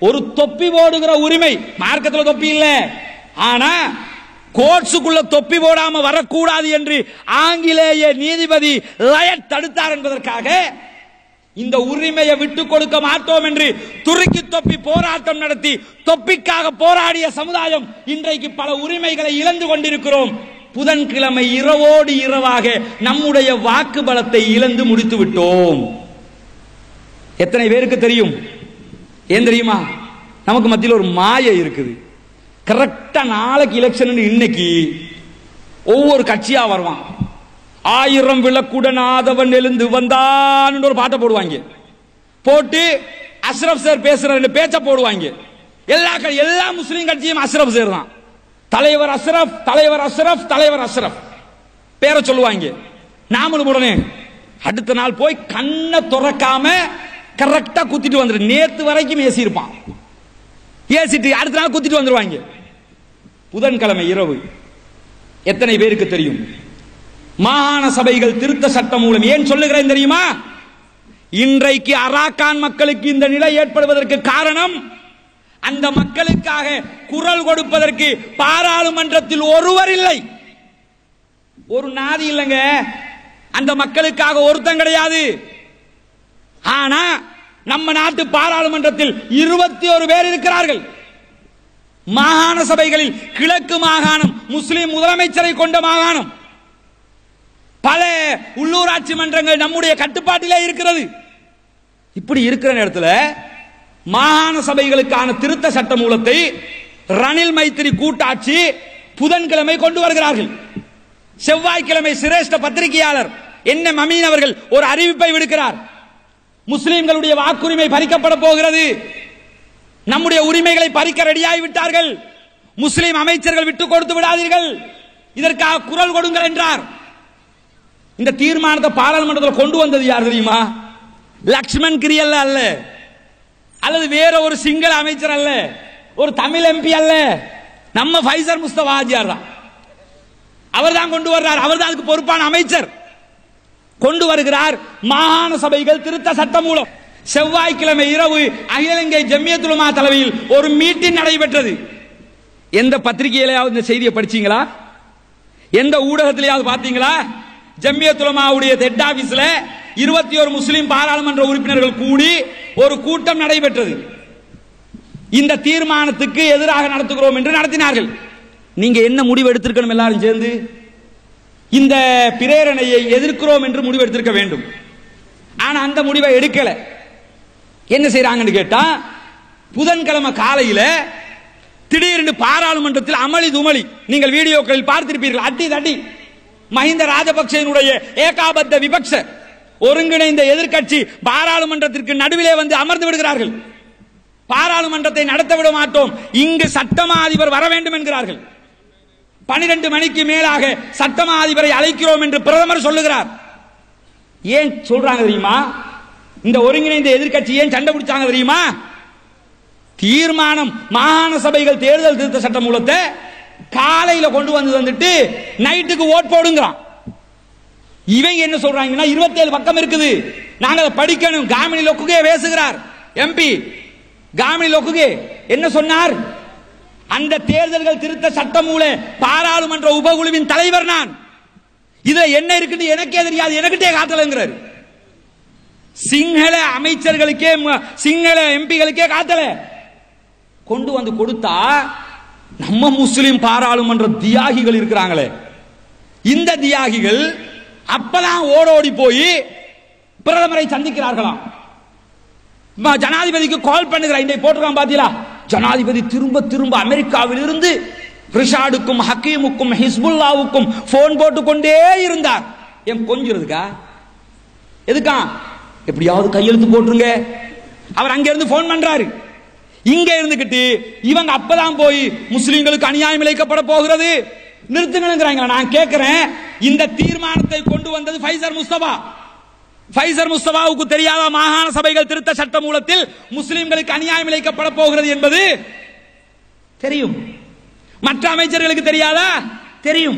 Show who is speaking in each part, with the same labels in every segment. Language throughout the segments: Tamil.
Speaker 1: ஒரு தொப்பி போடுகிற உரிமை மார்க்கத்துல தொப்பி இல்ல ஆனா கோட்ஸுக்குள்ள தொப்பி போடாம வரக்கூடாது என்று ஆங்கிலேய நீதிபதி லயட் தடுத்தார் என்பதற்காக இந்த உரிமையை விட்டுக் கொடுக்க மாட்டோம் என்று துருக்கி தொப்பி போராட்டம் நடத்தி தொப்பிக்காக போராடிய சமுதாயம் இன்றைக்கு பல உரிமைகளை இழந்து கொண்டிருக்கிறோம் புதன்கிழமை இரவோடு இரவாக நம்முடைய வாக்கு பலத்தை இழந்து முடித்து விட்டோம் எத்தனை பேருக்கு தெரியும் ஏன் தெரியுமா நமக்கு மத்தியில் ஒரு மாயை இருக்குது கரெக்டா நாளைக்கு எலெக்ஷன் இன்னைக்கு ஒவ்வொரு கட்சியா வருவான் ஆயிரம் விளக்குடன் ஆதவன் எழுந்து வந்தான் ஒரு பாட்டை போடுவாங்க போட்டு அஷ்ரப் சார் பேசுற ரெண்டு பேச்ச போடுவாங்க எல்லா க- எல்லா முஸ்லீம் கட்சியும் அஷ்ரப் சார் தான் தலைவர் அஷ்ரப் தலைவர் அஷ்ரப் தலைவர் அஷ்ரப் பேரை சொல்லுவாங்க நாமளும் உடனே அடுத்த நாள் போய் கண்ணை துறக்காம கரெக்டா குத்திட்டு வந்துரு நேத்து வரைக்கும் ஏசியிருப்பான் ஏசிட்டு அடுத்த நாள் குத்திட்டு வந்துருவாங்க புதன்கிழமை இரவு எத்தனை பேருக்கு தெரியும் மாகாண சபைகள் திருத்த சட்டம் மூலம் ஏன் சொல்லுகிறேன் தெரியுமா இன்றைக்கு அராக்கான் மக்களுக்கு இந்த நிலை ஏற்படுவதற்கு காரணம் அந்த மக்களுக்காக குரல் கொடுப்பதற்கு பாராளுமன்றத்தில் ஒருவர் இல்லை ஒரு நாதி இல்லைங்க அந்த மக்களுக்காக ஒருத்தன் கிடையாது ஆனா நம்ம நாட்டு பாராளுமன்றத்தில் இருபத்தி ஒரு பேர் இருக்கிறார்கள் மாகாண சபைகளில் கிழக்கு மாகாணம் முஸ்லிம் முதலமைச்சரை கொண்ட மாகாணம் பல உள்ளூராட்சி மன்றங்கள் நம்முடைய கட்டுப்பாட்டிலே இருக்கிறது இப்படி இருக்கிற நேரத்தில் மாகாண சபைகளுக்கான திருத்த சட்ட மூலத்தை ரணில் மைத்திரி கூட்டாட்சி புதன்கிழமை கொண்டு வருகிறார்கள் செவ்வாய்க்கிழமை சிரேஷ்ட பத்திரிகையாளர் என்ன மமீன் அவர்கள் ஒரு அறிவிப்பை விடுக்கிறார் முஸ்லிம்களுடைய வாக்குரிமை பறிக்கப்பட போகிறது நம்முடைய உரிமைகளை பறிக்க ரெடியாகி விட்டார்கள் முஸ்லிம் அமைச்சர்கள் விட்டுக் கொடுத்து விடாதீர்கள் இதற்காக குரல் கொடுங்கள் என்றார் இந்த தீர்மானத்தை பாராளுமன்றத்தில் கொண்டு வந்தது யார் தெரியுமா லக்ஷ்மண் கிரியல்ல அல்ல அல்லது வேற ஒரு சிங்கள அமைச்சர் அல்ல ஒரு தமிழ் எம்பி அல்ல நம்ம ஃபைசர் முஸ்தபா ஆஜியார் தான் அவர் தான் கொண்டு வர்றார் அவர் தான் அதுக்கு பொறுப்பான அமைச்சர் கொண்டு வருகிறார் மாகாண சபைகள் திருத்த சட்டம் மூலம் செவ்வாய்க்கிழமை இரவு அகில இலங்கை ஜம்மியத்துலமா தலைமையில் ஒரு மீட்டிங் நடைபெற்றது எந்த பத்திரிகையிலாவது இந்த செய்தியை படிச்சீங்களா எந்த ஊடகத்திலேயாவது பார்த்தீங்களா ஜம்மியத்துலமாவுடைய ஹெட் ஆபீஸ்ல இருபத்தி ஒரு முஸ்லிம் பாராளுமன்ற உறுப்பினர்கள் கூடி ஒரு கூட்டம் நடைபெற்றது இந்த தீர்மானத்துக்கு எதிராக நடத்துகிறோம் என்று நடத்தினார்கள் நீங்க என்ன முடிவு எடுத்திருக்கணும் எல்லாரும் சேர்ந்து இந்த பிரேரணையை எதிர்க்கிறோம் என்று முடிவு எடுத்திருக்க வேண்டும் ஆனா அந்த முடிவை எடுக்கல என்ன செய்றாங்கன்னு கேட்டா புதன்கிழமை காலையில திடீரென்று பாராளுமன்றத்தில் அமளி துமளி நீங்கள் வீடியோக்களில் பார்த்திருப்பீர்கள் அடி தடி மஹிந்த ராஜபக்சேனுடைய ஏகாபத்த விபக்ஷ ஒருங்கிணைந்த எதிர்க்கட்சி பாராளுமன்றத்திற்கு நடுவிலே வந்து அமர்ந்து விடுகிறார்கள் பாராளுமன்றத்தை நடத்த விட மாட்டோம் இங்கு சட்டமா அதிபர் வர வேண்டும் என்கிறார்கள் பனிரெண்டு மணிக்கு மேலாக சட்டமா அதிபரை அழைக்கிறோம் என்று பிரதமர் சொல்லுகிறார் ஏன் சொல்றாங்க தெரியுமா இந்த ஒருங்கிணைந்த எதிர்க்கட்சி ஏன் சண்டை பிடிச்சாங்க தெரியுமா தீர்மானம் மாகாண சபைகள் தேர்தல் திருத்த சட்ட மூலத்தை காலையில கொண்டு வந்து வந்துட்டு நைட்டுக்கு ஓட் போடுங்கிறான் இவங்க என்ன சொல்றாங்கன்னா 27 பக்கம் இருக்குது நாங்க அதை படிக்கணும் காமினி லொக்குகே பேசுகிறார் எம்பி காமினி லொக்குகே என்ன சொன்னார் அந்த தேர்தல்கள் திருத்த சட்டமூல பாராளுமன்ற உபகுழுவின் தலைவர் நான் இதுல என்ன இருக்குன்னு எனக்கே தெரியாது எனக்கிட்டே காட்டலங்கிறார் சிங்கள அமைச்சர்களுக்கே ம- சிங்கள எம்பிகளுக்கே காட்டல கொண்டு வந்து கொடுத்தா நம்ம முஸ்லிம் பாராளுமன்ற தியாகிகள் இருக்கிறாங்களே இந்த தியாகிகள் அப்பதான் ஓடோடி போய் பிரதமரை சந்திக்கிறார்களாம் ம- ஜனாதிபதிக்கு கால் பண்ணுகிறார் இன்றைக்கு போட்டிருக்கான் பாத்தீங்களா ஜனாதிபதி திரும்ப திரும்ப அமெரிக்காவில் இருந்து ரிஷாடுக்கும் ஹக்கீமுக்கும் ஹிஸ்புல்லாவுக்கும் போன் போட்டு கொண்டே இருந்தார் ஏன் கொஞ்சிருதுக்கா எதுக்கா எப்படியாவது கையெழுத்து போட்டுருங்க அவர் அங்க இருந்து போன் பண்றாரு இங்க இருந்துகிட்டு இவங்க அப்பதான் போய் முஸ்லிம்களுக்கு அநியாயம் இழைக்கப்பட போகிறது நிறுத்துங்கிறாங்க நான் கேட்கிறேன் இந்த தீர்மானத்தை கொண்டு வந்தது ஃபைசர் முஸ்தபா ஃபைசர் முஸ்தபாவுக்கு தெரியாத மாகாண சபைகள் திருத்த சட்ட மூலத்தில் முஸ்லிம்களுக்கு அநியாயம் இழைக்கப்பட போகிறது என்பது தெரியும் மற்ற அமைச்சர்களுக்கு தெரியாதா தெரியும்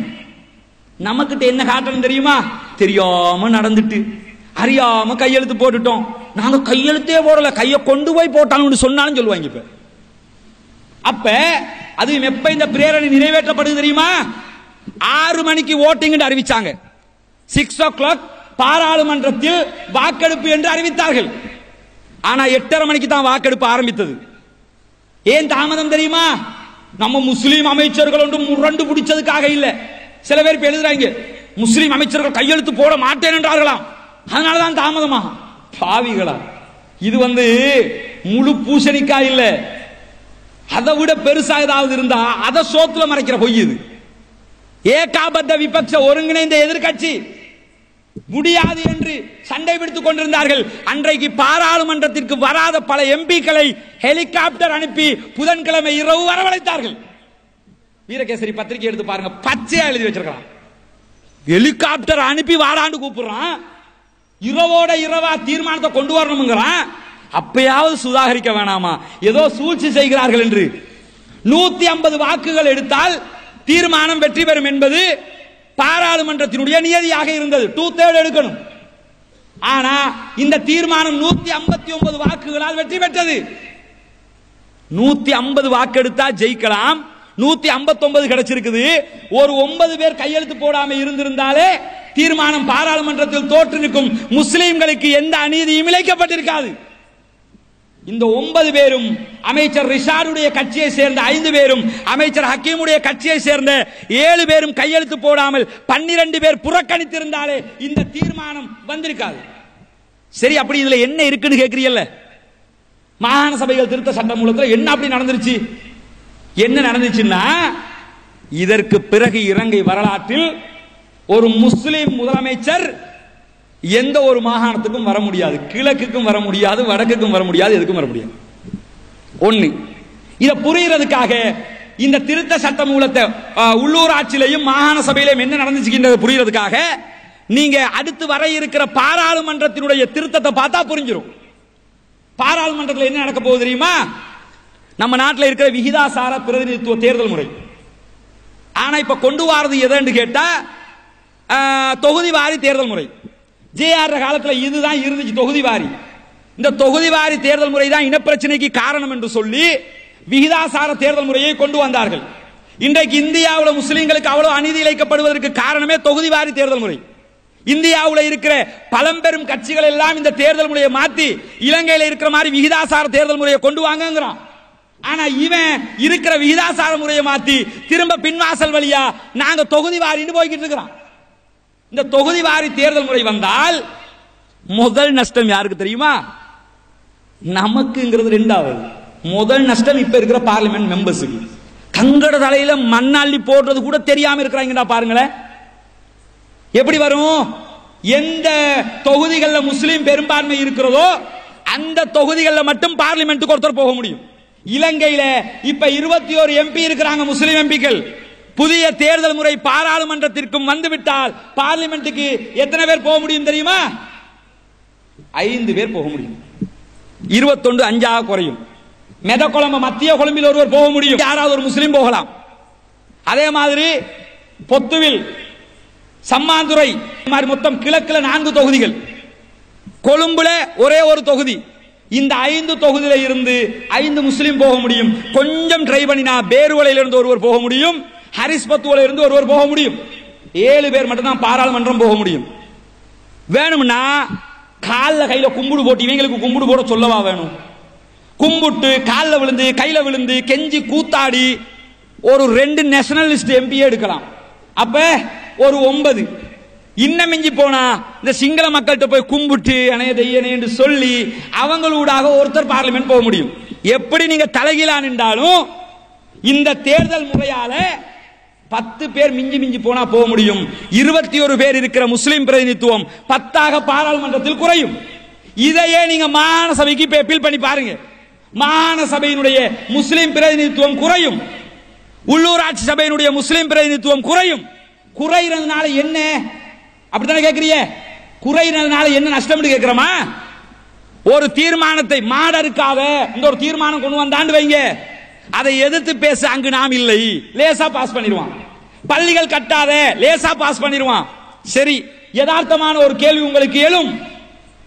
Speaker 1: நமக்கிட்ட என்ன காட்டணும் தெரியுமா தெரியாம நடந்துட்டு அறியாம கையெழுத்து போட்டுட்டோம் நாங்க கையெழுத்தே போடல கையை கொண்டு போய் போட்டாங்கன்னு சொன்னாலும் சொல்லுவாங்க இப்ப அப்ப அது எப்ப இந்த பிரேரணை நிறைவேற்றப்படுது தெரியுமா ஆறு மணிக்கு ஓட்டிங் அறிவிச்சாங்க சிக்ஸ் ஓ கிளாக் பாராளுமன்றத்தில் வாக்கெடுப்பு என்று அறிவித்தார்கள் ஆனா எட்டரை மணிக்கு தான் வாக்கெடுப்பு ஆரம்பித்தது ஏன் தாமதம் தெரியுமா நம்ம முஸ்லீம் அமைச்சர்கள் ஒன்று முரண்டு பிடிச்சதுக்காக இல்ல சில பேர் இப்ப எழுதுறாங்க முஸ்லீம் அமைச்சர்கள் கையெழுத்து போட மாட்டேன் என்றார்களாம் அதனாலதான் தாமதமா பாவிகளா இது வந்து முழு பூசணிக்காய் இல்ல அதை விட பெருசா ஏதாவது இருந்தா அதை சோத்துல மறைக்கிற பொய் இது ஏகாபத்த விபக்ஷ ஒருங்கிணைந்த எதிர்க்கட்சி முடியாது என்று சண்டை பிடித்துக் கொண்டிருந்தார்கள் அன்றைக்கு பாராளுமன்றத்திற்கு வராத பல எம்பிக்களை ஹெலிகாப்டர் அனுப்பி புதன்கிழமை இரவு வரவழைத்தார்கள் வீரகேசரி பத்திரிகை எடுத்து பாருங்க பச்சையா எழுதி வச்சிருக்கான் ஹெலிகாப்டர் அனுப்பி வாடாண்டு கூப்பிடுறான் இரவோட இரவா தீர்மானத்தை கொண்டு வரணுங்கிறான் அப்பயாவது சுதாகரிக்க வேணாமா ஏதோ சூழ்ச்சி செய்கிறார்கள் என்று நூத்தி ஐம்பது வாக்குகள் எடுத்தால் தீர்மானம் வெற்றி பெறும் என்பது பாராளுமன்றத்தினுடைய நியதியாக இருந்தது டூ தேர்ட் எடுக்கணும் ஆனா இந்த தீர்மானம் நூத்தி ஐம்பத்தி ஒன்பது வாக்குகளால் வெற்றி பெற்றது நூத்தி ஐம்பது வாக்கு எடுத்தா ஜெயிக்கலாம் நூத்தி ஐம்பத்தி ஒன்பது கிடைச்சிருக்குது ஒரு ஒன்பது பேர் கையெழுத்து போடாம இருந்திருந்தாலே தீர்மானம் பாராளுமன்றத்தில் தோற்று நிற்கும் முஸ்லிம்களுக்கு எந்த அநீதியும் இழைக்கப்பட்டிருக்காது இந்த ஒன்பது பேரும் அமைச்சர் ரிஷாடுடைய கட்சியை சேர்ந்த ஐந்து பேரும் அமைச்சர் ஹக்கீமுடைய கட்சியை சேர்ந்த ஏழு பேரும் கையெழுத்து போடாமல் பன்னிரண்டு பேர் புறக்கணித்திருந்தாலே இந்த தீர்மானம் வந்திருக்காது சரி அப்படி இதுல என்ன இருக்குன்னு கேக்குறீல்ல மாகாண சபைகள் திருத்த சட்ட மூலத்தில் என்ன அப்படி நடந்துருச்சு என்ன நடந்துச்சுன்னா இதற்கு பிறகு இலங்கை வரலாற்றில் ஒரு முஸ்லிம் முதலமைச்சர் எந்த ஒரு மாகாணத்துக்கும் வர முடியாது கிழக்குக்கும் வர முடியாது வடக்குக்கும் வர முடியாது எதுக்கும் வர முடியாது ஒண்ணு இத புரியறதுக்காக இந்த திருத்த சட்ட மூலத்தை அஹ், உள்ளூராட்சியிலையும் மாகாண சபையிலையும் என்ன நடந்துச்சுன்றது புரியறதுக்காக நீங்க அடுத்து வர இருக்கிற பாராளுமன்றத்தினுடைய திருத்தத்தை பார்த்தா புரிஞ்சிடும் பாராளுமன்றத்தில் என்ன நடக்க போகுது தெரியுமா நம்ம நாட்டில் இருக்கிற விகிதாசார பிரதிநிதித்துவ தேர்தல் முறை ஆனா இப்ப கொண்டு வாரது எதுன்னு கேட்டா ஆஹ், தொகுதி வாரி தேர்தல் முறை ஜேஆர் காலத்துல இதுதான் இருந்துச்சு தொகுதி வாரி இந்த தொகுதி வாரி தேர்தல் முறை தான் இனப்பிரச்சனைக்கு காரணம் என்று சொல்லி விகிதாசார தேர்தல் முறையை கொண்டு வந்தார்கள் இன்றைக்கு இந்தியாவில் முஸ்லிம்களுக்கு அவ்வளவு அநீதி இழைக்கப்படுவதற்கு காரணமே தொகுதி வாரி தேர்தல் முறை இந்தியாவில் இருக்கிற பழம்பெரும் கட்சிகள் எல்லாம் இந்த தேர்தல் முறையை மாத்தி இலங்கையில் இருக்கிற மாதிரி விகிதாசார தேர்தல் முறையை கொண்டு வாங்கங்கிறான் ஆனா இவன் இருக்கிற விகிதாசார முறையை மாத்தி திரும்ப பின்வாசல் வழியா நாங்க தொகுதி வாரின்னு போய்கிட்டு இருக்கிறோம் இந்த தொகுதி வாரி தேர்தல் முறை வந்தால் முதல் நஷ்டம் யாருக்கு தெரியுமா நமக்குங்கிறது ரெண்டாவது முதல் நஷ்டம் இப்ப இருக்கிற பார்லிமெண்ட் மெம்பர்ஸுக்கு தங்கட தலையில மண்ணாள்ளி போடுறது கூட தெரியாம இருக்கிறாங்கடா பாருங்களேன் எப்படி வரும் எந்த தொகுதிகளில் முஸ்லீம் பெரும்பான்மை இருக்கிறதோ அந்த தொகுதிகளில் மட்டும் பார்லிமெண்ட்டுக்கு ஒருத்தர் போக முடியும் இலங்கையில இப்ப இருபத்தி ஒரு எம்பி இருக்கிறாங்க முஸ்லீம் எம்பிக்கள் புதிய தேர்தல் முறை பாராளுமன்றத்திற்கும் வந்துவிட்டால் பார்லிமெண்ட்டுக்கு எத்தனை பேர் போக முடியும் தெரியுமா ஐந்து பேர் போக முடியும் இருபத்தொன்று அஞ்சாக குறையும் மெதக்குழம்பு மத்திய கொழும்பில் ஒருவர் போக முடியும் யாராவது ஒரு முஸ்லீம் போகலாம் அதே மாதிரி பொத்துவில் சம்மாந்துறை இந்த மாதிரி மொத்தம் கிழக்குல நான்கு தொகுதிகள் கொழும்புல ஒரே ஒரு தொகுதி இந்த ஐந்து தொகுதியில இருந்து ஐந்து முஸ்லீம் போக முடியும் கொஞ்சம் ட்ரை பண்ணினா பேருவளையில இருந்து ஒருவர் போக முடியும் ஹரிஸ்பத்துவல இருந்து ஒருவர் போக முடியும் ஏழு பேர் மட்டும்தான் பாராளுமன்றம் போக முடியும் வேணும்னா கால்ல கையில கும்பிடு போட்டு இவங்களுக்கு கும்பிடு போட சொல்லவா வேணும் கும்பிட்டு கால்ல விழுந்து கையில விழுந்து கெஞ்சி கூத்தாடி ஒரு ரெண்டு நேஷனலிஸ்ட் எம்பியே எடுக்கலாம் அப்ப ஒரு ஒன்பது இன்னும் மிஞ்சி போனா இந்த சிங்கள மக்கள்கிட்ட போய் கும்பிட்டு அணைய தெய்யனே என்று சொல்லி அவங்களூடாக ஒருத்தர் பார்லிமெண்ட் போக முடியும் எப்படி நீங்க தலைகீழா நின்றாலும் இந்த தேர்தல் முறையால பத்து பேர் மிஞ்சி மிஞ்சி போனா போக முடியும் இருபத்தி ஒரு பேர் இருக்கிற முஸ்லிம் பிரதிநிதித்துவம் பத்தாக பாராளுமன்றத்தில் குறையும் இதையே நீங்க மாகாண சபைக்கு இப்ப அப்பீல் பண்ணி பாருங்க மாகாண சபையினுடைய முஸ்லிம் பிரதிநிதித்துவம் குறையும் உள்ளூராட்சி சபையினுடைய முஸ்லிம் பிரதிநிதித்துவம் குறையும் குறைகிறதுனால என்ன அப்படித்தானே கேக்குறீங்க குறைகிறதுனால என்ன நஷ்டம் கேட்கிறோமா ஒரு தீர்மானத்தை மாடருக்காக இந்த ஒரு தீர்மானம் கொண்டு வந்தாண்டு வைங்க அதை எதிர்த்து பேச அங்கு நாம் இல்லை லேசா பாஸ் பண்ணிடுவான் பள்ளிகள் கட்டாத லேசா பாஸ் பண்ணிடுவான் சரி யதார்த்தமான ஒரு கேள்வி உங்களுக்கு எழும்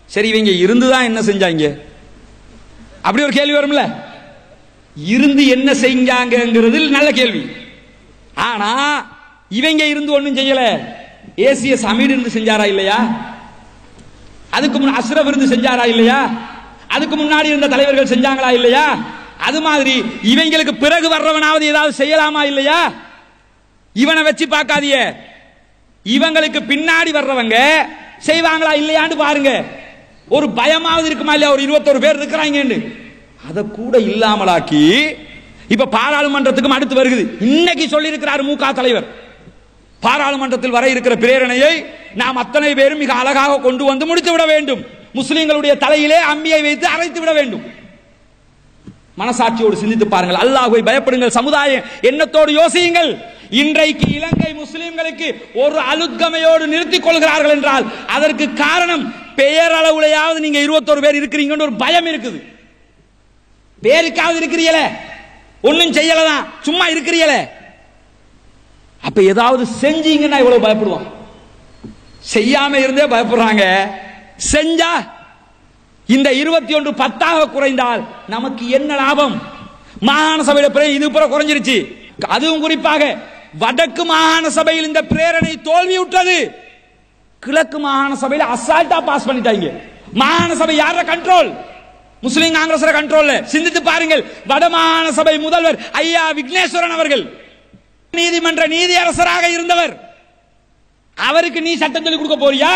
Speaker 1: சரி இவங்க இருந்துதான் என்ன செஞ்சாங்க அப்படி ஒரு கேள்வி வரும்ல இருந்து என்ன செஞ்சாங்கிறது நல்ல கேள்வி ஆனா இவங்க இருந்து ஒண்ணும் செய்யல ஏசிய சமீர் இருந்து செஞ்சாரா இல்லையா அதுக்கு முன் அஸ்ரப் இருந்து செஞ்சாரா இல்லையா அதுக்கு முன்னாடி இருந்த தலைவர்கள் செஞ்சாங்களா இல்லையா அது மாதிரி இவங்களுக்கு பிறகு வர்றவனாவது ஏதாவது செய்யலாமா இல்லையா இவனை வச்சு பார்க்காதீங்க இவங்களுக்கு பின்னாடி வர்றவங்க செய்வாங்களா இல்லையான்னு பாருங்க ஒரு பயமாவது இருக்குமா இல்லையா ஒரு இருபத்தொரு பேர் இருக்கிறாங்க அதை கூட இல்லாமலாக்கி இப்ப பாராளுமன்றத்துக்கும் அடுத்து வருகிறது இன்னைக்கு சொல்லி இருக்கிறார் மு க தலைவர் பாராளுமன்றத்தில் வர இருக்கிற பிரேரணையை நாம் அத்தனை பேரும் மிக அழகாக கொண்டு வந்து முடித்து விட வேண்டும் முஸ்லிம்களுடைய தலையிலே அம்பியை வைத்து அரைத்து விட வேண்டும் மனசாட்சியோடு சிந்தித்து பாருங்கள் அல்லாஹ்வை பயப்படுங்கள் சமுதாயம் எண்ணத்தோடு யோசியுங்கள் இன்றைக்கு இலங்கை முஸ்லிம்களுக்கு ஒரு அலுத்கமையோடு நிறுத்திக் கொள்கிறார்கள் என்றால் அதற்கு காரணம் பெயரளவுலையாவது நீங்க இருபத்தோரு பேர் இருக்கிறீங்கன்னு ஒரு பயம் இருக்குது பேருக்காவது இருக்கிறீங்களே ஒன்னும் செய்யலதான் சும்மா இருக்கிறீங்களே அப்ப ஏதாவது செஞ்சீங்கன்னா இவ்வளவு பயப்படுவான் செய்யாம இருந்தே பயப்படுறாங்க செஞ்சா இந்த இருபத்தி ஒன்று பத்தாக குறைந்தால் நமக்கு என்ன லாபம் மாகாண சபையில பிற- இது பிற குறைஞ்சிருச்சு அதுவும் குறிப்பாக வடக்கு மாகாண சபையில் இந்த பிரேரணை தோல்வியுற்றது கிழக்கு மாகாண சபையில அசால்ட்டா பாஸ் பண்ணிட்டாங்க மாகாண சபை யார கண்ட்ரோல் முஸ்லிம் காங்கிரஸ் கண்ட்ரோல்ல சிந்தித்து பாருங்கள் வட மாகாண சபை முதல்வர் ஐயா விக்னேஸ்வரன் அவர்கள் நீதிமன்ற நீதியரசராக இருந்தவர் அவருக்கு நீ சட்டம் சொல்லிக் கொடுக்க போறியா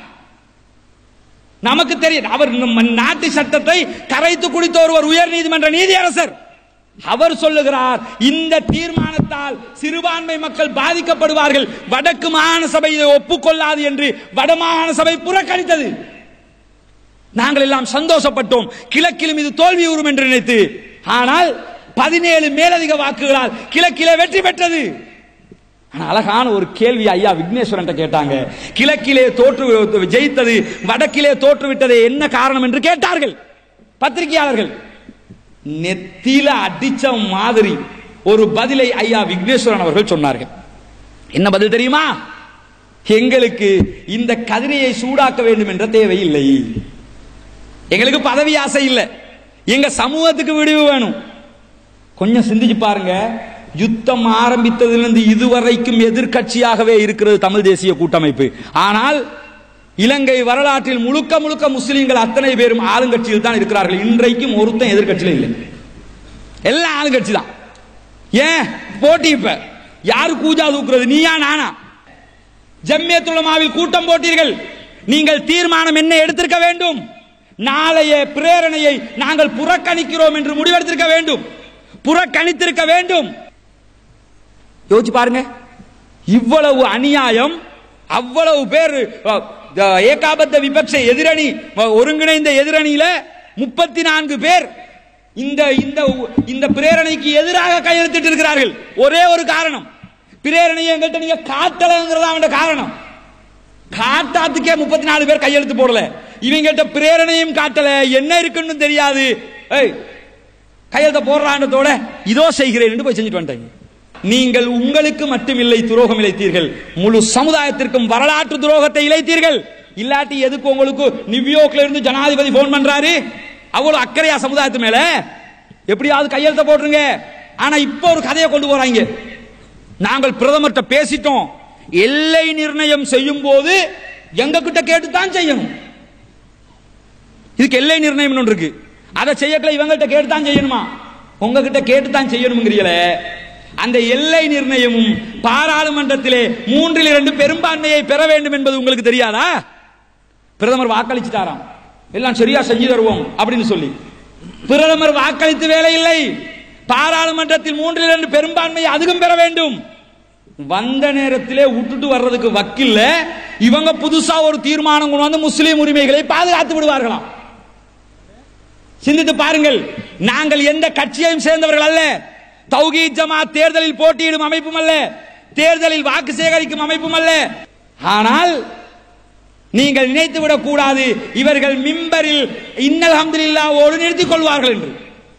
Speaker 1: நமக்கு தெரியும் அவர் நம்ம நாட்டு சட்டத்தை கரைத்து குடித்த ஒருவர் உயர் நீதிமன்ற நீதியரசர் அவர் சொல்லுகிறார் இந்த தீர்மானத்தால் சிறுபான்மை மக்கள் பாதிக்கப்படுவார்கள் வடக்கு மாகாண சபை இதை ஒப்புக்கொள்ளாது என்று வடமாகாண சபை புறக்கணித்தது நாங்கள் எல்லாம் சந்தோஷப்பட்டோம் கிழக்கிலும் இது தோல்வியுறும் என்று நினைத்து ஆனால் பதினேழு மேலதிக வாக்குகளால் கிழக்கிலே வெற்றி பெற்றது ஆனா அழகான ஒரு கேள்வி ஐயா விக்னேஸ்வரன் கேட்டாங்க கிழக்கிலே தோற்று ஜெயித்தது வடக்கிலே தோற்று விட்டது என்ன காரணம் என்று கேட்டார்கள் பத்திரிகையாளர்கள் நெத்தில அடிச்ச மாதிரி ஒரு பதிலை ஐயா விக்னேஸ்வரன் அவர்கள் சொன்னார்கள் என்ன பதில் தெரியுமா எங்களுக்கு இந்த கதிரையை சூடாக்க வேண்டும் என்ற தேவையில்லை எங்களுக்கு பதவி ஆசை இல்லை எங்க சமூகத்துக்கு விடிவு வேணும் கொஞ்சம் சிந்திச்சு பாருங்க யுத்தம் ஆரம்பித்ததிலிருந்து இதுவரைக்கும் எதிர்க்கட்சியாகவே இருக்கிறது தமிழ் தேசிய கூட்டமைப்பு ஆனால் இலங்கை வரலாற்றில் முழுக்க முழுக்க முஸ்லிம்கள் அத்தனை பேரும் ஆளுங்கட்சியில் தான் இருக்கிறார்கள் இன்றைக்கும் ஒருத்தன் எதிர்க்கட்சியில இல்லை எல்லாம் ஆளுங்கட்சி தான் ஏன் போட்டி இப்ப யாரு கூஜா தூக்குறது நீயா நானா ஜம்மியத்துலமாவில் கூட்டம் போட்டீர்கள் நீங்கள் தீர்மானம் என்ன எடுத்திருக்க வேண்டும் நாளைய பிரேரணையை நாங்கள் புறக்கணிக்கிறோம் என்று முடிவெடுத்திருக்க வேண்டும் புறக்கணித்திருக்க வேண்டும் யோசிச்சு பாருங்க இவ்வளவு அநியாயம் அவ்வளவு பேர் அஹ், அஹ், ஏகாபத்த விபக்ஷ எதிரணி அஹ், ஒருங்கிணைந்த எதிரணியில முப்பத்தி நான்கு பேர் இந்த இந்த இந்த பிரேரணைக்கு எதிராக கையெழுத்திட்டு இருக்கிறார்கள் ஒரே ஒரு காரணம் பிரேரணையை எங்கள்கிட்ட நீங்க காட்டலங்கிறதா அவன் காரணம் காட்டாத்துக்கே முப்பத்தி நாலு பேர் கையெழுத்து போடல இவங்கள்ட்ட பிரேரணையும் காட்டல என்ன இருக்குன்னு தெரியாது ஏய் கையெழுத்த போடுறான்றதோட இதோ செய்கிறேன் என்று போய் செஞ்சுட்டு வந்துட்டாங்க நீங்கள் உங்களுக்கு மட்டுமில்லை துரோகம் இழைத்தீர்கள் முழு சமுதாயத்திற்கும் வரலாற்று துரோகத்தை இழைத்தீர்கள் இல்லாட்டி எதுக்கு உங்களுக்கு நியூயார்க்ல இருந்து ஜனாதிபதி போன் பண்றாரு அவ்வளவு அக்கறையா சமுதாயத்து மேல எப்படியாவது கையெழுத்த போட்டுருங்க ஆனா இப்போ ஒரு கதையை கொண்டு போறாங்க நாங்கள் பிரதமர்கிட்ட பேசிட்டோம் எல்லை நிர்ணயம் செய்யும் போது எங்க கிட்ட கேட்டு தான் செய்யணும் இதுக்கு எல்லை நிர்ணயம் ஒன்று இருக்கு அதை செய்யக்கல இவங்கள்ட்ட கேட்டு தான் செய்யணுமா உங்ககிட்ட கேட்டு தான் செய்யணுங்கிறீங்களே அந்த எல்லை நிர்ணயமும் பாராளுமன்றத்திலே மூன்றில் இரண்டு பெரும்பான்மையை பெற வேண்டும் என்பது உங்களுக்கு தெரியாதா பிரதமர் வாக்களிச்சுட்டாராம் எல்லாம் சரியா செஞ்சு தருவோம் அப்படின்னு சொல்லி பிரதமர் வாக்களித்து வேலை இல்லை பாராளுமன்றத்தில் மூன்றில் இரண்டு பெரும்பான்மையை அதிகம் பெற வேண்டும் வந்த நேரத்திலே விட்டுட்டு வர்றதுக்கு வக்கில்ல இவங்க புதுசா ஒரு தீர்மானம் கொண்டு வந்து முஸ்லீம் உரிமைகளை பாதுகாத்து விடுவார்களாம் சிந்தித்து பாருங்கள் நாங்கள் எந்த கட்சியையும் சேர்ந்தவர்கள் அல்ல தௌஹீத் ஜமாத் தேர்தலில் போட்டியிடும் அமைப்பும் அல்ல தேர்தலில் வாக்கு சேகரிக்கும் அமைப்பும் அல்ல ஆனால் நீங்கள் நினைத்து விடக் கூடாது இவர்கள் மிம்பரில் இன்னல் ஹம்துலில்லாவோடு நிறுத்திக் கொள்வார்கள் என்று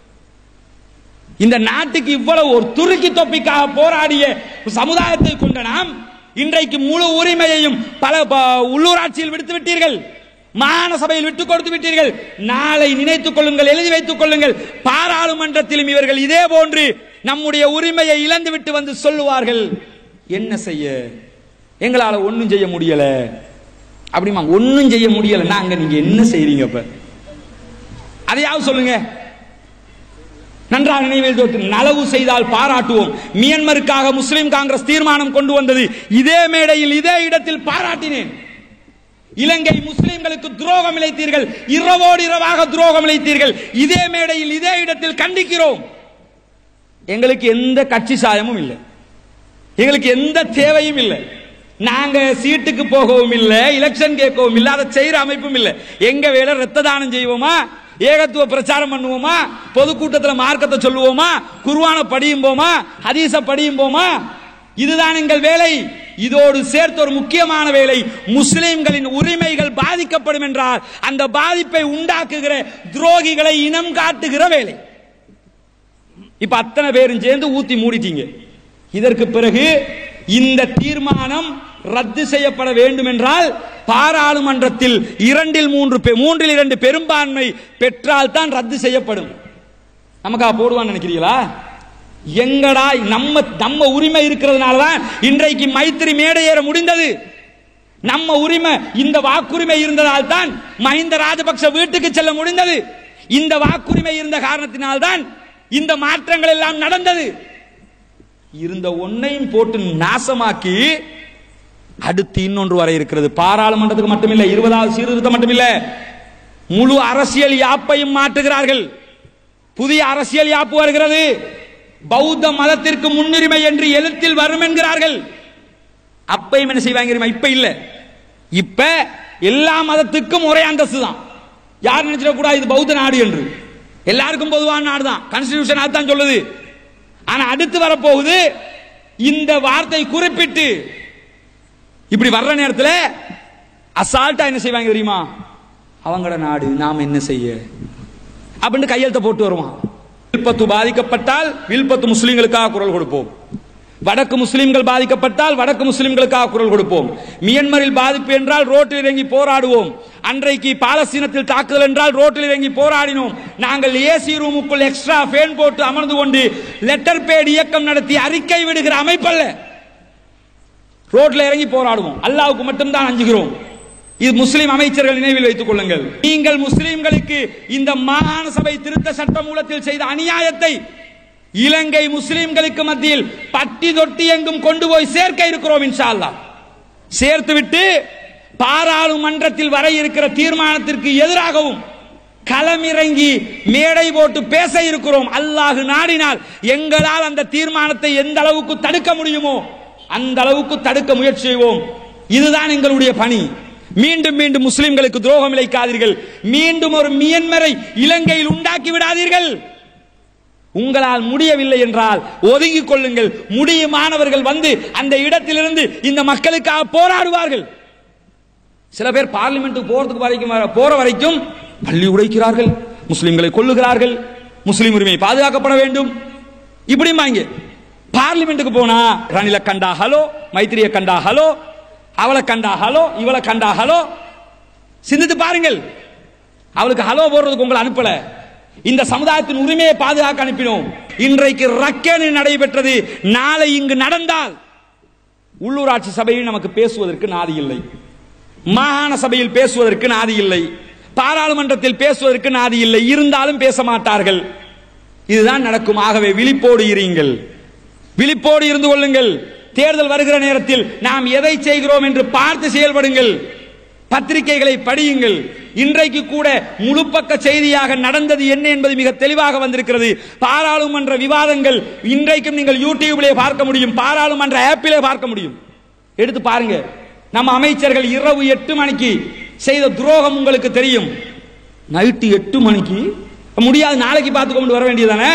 Speaker 1: இந்த நாட்டுக்கு இவ்வளவு ஒரு துருக்கி தொப்பிக்காக போராடிய சமுதாயத்தை கொண்ட நாம் இன்றைக்கு முழு உரிமையையும் பல ப- உள்ளூராட்சியில் விடுத்து விட்டீர்கள் மாகாண சபையில் விட்டுக் கொடுத்து விட்டீர்கள் நாளை நினைத்துக் கொள்ளுங்கள் எழுதி வைத்துக் கொள்ளுங்கள் பாராளுமன்றத்திலும் இவர்கள் இதே போன்று நம்முடைய உரிமையை இழந்து விட்டு வந்து சொல்லுவார்கள் என்ன செய்ய எங்களால ஒண்ணும் செய்ய முடியல அப்படிமா ஒண்ணும் செய்ய முடியலன்னா அங்க நீங்க என்ன செய்றீங்க இப்ப அதையாவது சொல்லுங்க நன்றாக நினைவில் தொட்டு நலவு செய்தால் பாராட்டுவோம் மியன்மருக்காக முஸ்லிம் காங்கிரஸ் தீர்மானம் கொண்டு வந்தது இதே மேடையில் இதே இடத்தில் பாராட்டினேன் இலங்கை முஸ்லிம்களுக்கு துரோகம் இழைத்தீர்கள் இரவோடு இரவாக துரோகம் இழைத்தீர்கள் இதே மேடையில் இதே இடத்தில் கண்டிக்கிறோம் எங்களுக்கு எந்த கட்சி சாயமும் இல்லை எங்களுக்கு எந்த தேவையும் இல்லை நாங்க சீட்டுக்கு போகவும் இல்லை எலெக்ஷன் கேட்கவும் இல்லை அதை செய்யற அமைப்பும் இல்லை எங்க வேலை ரத்த தானம் செய்வோமா ஏகத்துவ பிரச்சாரம் பண்ணுவோமா பொதுக்கூட்டத்தில் மார்க்கத்தை சொல்லுவோமா குருவான படியும் போமா ஹதீச படியும் போமா இதுதான் எங்கள் வேலை இதோடு சேர்த்து ஒரு முக்கியமான வேலை முஸ்லிம்களின் உரிமைகள் பாதிக்கப்படும் என்றால் அந்த பாதிப்பை உண்டாக்குகிற துரோகிகளை இனம் காட்டுகிற வேலை இப்ப அத்தனை பேரும் சேர்ந்து ஊத்தி மூடிட்டீங்க இதற்கு பிறகு இந்த தீர்மானம் ரத்து செய்யப்பட வேண்டும் என்றால் பாராளுமன்றத்தில் இரண்டில் மூன்று பெ- மூன்றில் இரண்டு பெரும்பான்மை பெற்றால் தான் ரத்து செய்யப்படும் நமக்கா போடுவான்னு நினைக்கிறீங்களா எங்கடா நம்ம நம்ம உரிமை இருக்கிறதுனால தான் இன்றைக்கு மைத்திரி மேடை ஏற முடிந்தது நம்ம உரிமை இந்த வாக்குரிமை இருந்ததால் தான் மஹிந்த ராஜபக்ஷ வீட்டுக்கு செல்ல முடிந்தது இந்த வாக்குரிமை இருந்த காரணத்தினால்தான் இந்த மாற்றங்கள் எல்லாம் நடந்தது இருந்த ஒன்னையும் போட்டு நாசமாக்கி அடுத்து இன்னொன்று வர இருக்கிறது பாராளுமன்றத்துக்கு மட்டுமில்லை இருபதாவது சீர்திருத்தம் மட்டுமில்ல முழு அரசியல் யாப்பையும் மாற்றுகிறார்கள் புதிய அரசியல் யாப்பு வருகிறது பௌத்த மதத்திற்கு முன்னுரிமை என்று எழுத்தில் வரும் என்கிறார்கள் அப்பையும் என்ன செய்வாங்க தெரியுமா? இப்ப இல்ல இப்ப எல்லா மதத்துக்கும் ஒரே அந்தஸ்து தான் யார் நினைச்சிட கூடாது இது பௌத்த நாடு என்று எல்லாருக்கும் பொதுவான நாடு தான் கான்ஸ்டிடியூஷன் அதான் சொல்லுது ஆனா அடுத்து வரப்போகுது இந்த வார்த்தை குறிப்பிட்டு இப்படி வர்ற நேரத்தில் அசால்ட்டா என்ன செய்வாங்க தெரியுமா அவங்களோட நாடு நாம் என்ன செய்ய அப்படின்னு கையெழுத்த போட்டு வருவான் வில்பத்து பாதிக்கப்பட்டால் வில்பத்து முஸ்லிம்களுக்காக குரல் கொடுப்போம் வடக்கு முஸ்லிம்கள் பாதிக்கப்பட்டால் வடக்கு முஸ்லிம்களுக்காக குரல் கொடுப்போம் மியன்மரில் பாதிப்பு என்றால் ரோட்டில் இறங்கி போராடுவோம் அன்றைக்கு பாலஸ்தீனத்தில் தாக்குதல் என்றால் ரோட்டில் இறங்கி போராடினோம் நாங்கள் ஏசி ரூமுக்குள் எக்ஸ்ட்ரா ஃபேன் போட்டு அமர்ந்து கொண்டு லெட்டர் பேட் இயக்கம் நடத்தி அறிக்கை விடுகிற அமைப்பல்ல ரோட்ல இறங்கி போராடுவோம் அல்லாவுக்கு மட்டும்தான் அஞ்சுகிறோம் இது முஸ்லிம் அமைச்சர்கள் நினைவில் வைத்துக் கொள்ளுங்கள் நீங்கள் முஸ்லிம்களுக்கு இந்த மாகாண சபை திருத்த சட்ட மூலத்தில் செய்த அநியாயத்தை இலங்கை முஸ்லிம்களுக்கு மத்தியில் பட்டி தொட்டி எங்கும் கொண்டு போய் சேர்க்க இருக்கிறோம் இன்ஷா அல்லாஹ் சேர்த்துவிட்டு பாராளுமன்றத்தில் வர இருக்கிற தீர்மானத்திற்கு எதிராகவும் களமிறங்கி மேடை போட்டு பேச இருக்கிறோம் அல்லாஹ் நாடினால் எங்களால் அந்த தீர்மானத்தை எந்த அளவுக்கு தடுக்க முடியுமோ அந்த அளவுக்கு தடுக்க முயற்சி செய்வோம் இதுதான் எங்களுடைய பணி மீண்டும் மீண்டும் முஸ்லிம்களுக்கு துரோகம் இழைக்காதீர்கள் மீண்டும் ஒரு மியன்மரை இலங்கையில் உண்டாக்கி விடாதீர்கள் உங்களால் முடியவில்லை என்றால் ஒதுங்கிக் கொள்ளுங்கள் முடியுமானவர்கள் வந்து அந்த இடத்திலிருந்து இந்த மக்களுக்காக போராடுவார்கள் சில பேர் பார்லிமெண்ட்டுக்கு போறதுக்கு வரைக்கும் வர- போற வரைக்கும் பள்ளி உடைக்கிறார்கள் முஸ்லிம்களை கொல்லுகிறார்கள் முஸ்லிம் உரிமை பாதுகாக்கப்பட வேண்டும் இப்படிம்பாங்க பார்லிமெண்ட்டுக்கு போனா ரணில கண்டா ஹலோ மைத்திரிய கண்டா ஹலோ அவளை கண்டா ஹலோ இவளை கண்டா ஹலோ சிந்தித்து பாருங்கள் அவளுக்கு ஹலோ போடுறதுக்கு உங்களை அனுப்பல இந்த சமுதாயத்தின் உரிமையை பாதுகாக்க அனுப்பினோம் இன்றைக்கு ரக்கேனு நடைபெற்றது நாளை இங்கு நடந்தால் உள்ளூராட்சி சபையில் நமக்கு பேசுவதற்கு நாதி இல்லை மாகாண சபையில் பேசுவதற்கு நாதி இல்லை பாராளுமன்றத்தில் பேசுவதற்கு நாதி இல்லை இருந்தாலும் பேச மாட்டார்கள் இதுதான் நடக்கும் ஆகவே விழிப்போடு இருங்கள் விழிப்போடு இருந்து கொள்ளுங்கள் தேர்தல் வருகிற நேரத்தில் நாம் எதை செய்கிறோம் என்று பார்த்து செயல்படுங்கள் பத்திரிகைகளை படியுங்கள் இன்றைக்கு கூட முழு பக்க செய்தியாக நடந்தது என்ன என்பது மிக தெளிவாக வந்திருக்கிறது பாராளுமன்ற விவாதங்கள் இன்றைக்கும் நீங்கள் யூடியூபிலே பார்க்க முடியும் பாராளுமன்ற ஆப்பிலே பார்க்க முடியும் எடுத்து பாருங்க நம்ம அமைச்சர்கள் இரவு எட்டு மணிக்கு செய்த துரோகம் உங்களுக்கு தெரியும் நைட்டு எட்டு மணிக்கு முடியாது நாளைக்கு பார்த்து கொண்டு வர வேண்டியதானே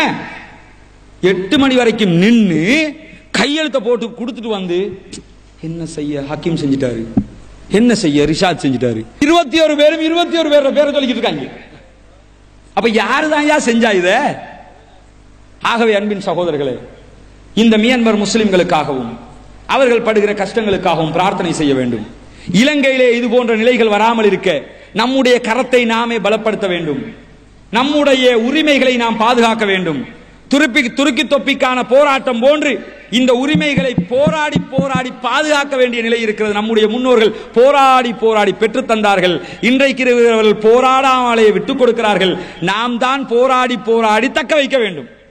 Speaker 1: எட்டு மணி வரைக்கும் நின்று கையெழுத்த போட்டு கொடுத்துட்டு வந்து என்ன செய்ய ஹக்கீம் செஞ்சிட்டாரு என்ன செய்ய ரிஷாத் செஞ்சிட்டாரு இருபத்தி ஒரு பேரும் இருபத்தி ஒரு பேர் பேரை சொல்லிக்கிட்டு இருக்காங்க அப்ப யாரு தான் யா செஞ்சா இத ஆகவே அன்பின் சகோதரர்களே இந்த மியான்மர் முஸ்லிம்களுக்காகவும் அவர்கள் படுகிற கஷ்டங்களுக்காகவும் பிரார்த்தனை செய்ய வேண்டும் இலங்கையிலே இது போன்ற நிலைகள் வராமல் இருக்க நம்முடைய கரத்தை நாமே பலப்படுத்த வேண்டும் நம்முடைய உரிமைகளை நாம் பாதுகாக்க வேண்டும் துருப்பி துருக்கி தொப்பிக்கான போராட்டம் போன்று இந்த உரிமைகளை போராடி போராடி பாதுகாக்க வேண்டிய நிலை இருக்கிறது நம்முடைய முன்னோர்கள் போராடி போராடி பெற்றுத் தந்தார்கள் இன்றைக்கு இருக்கிறவர்கள் போராடாமலே விட்டுக் கொடுக்கிறார்கள் நாம் தான் போராடி போராடி தக்க வைக்க வேண்டும்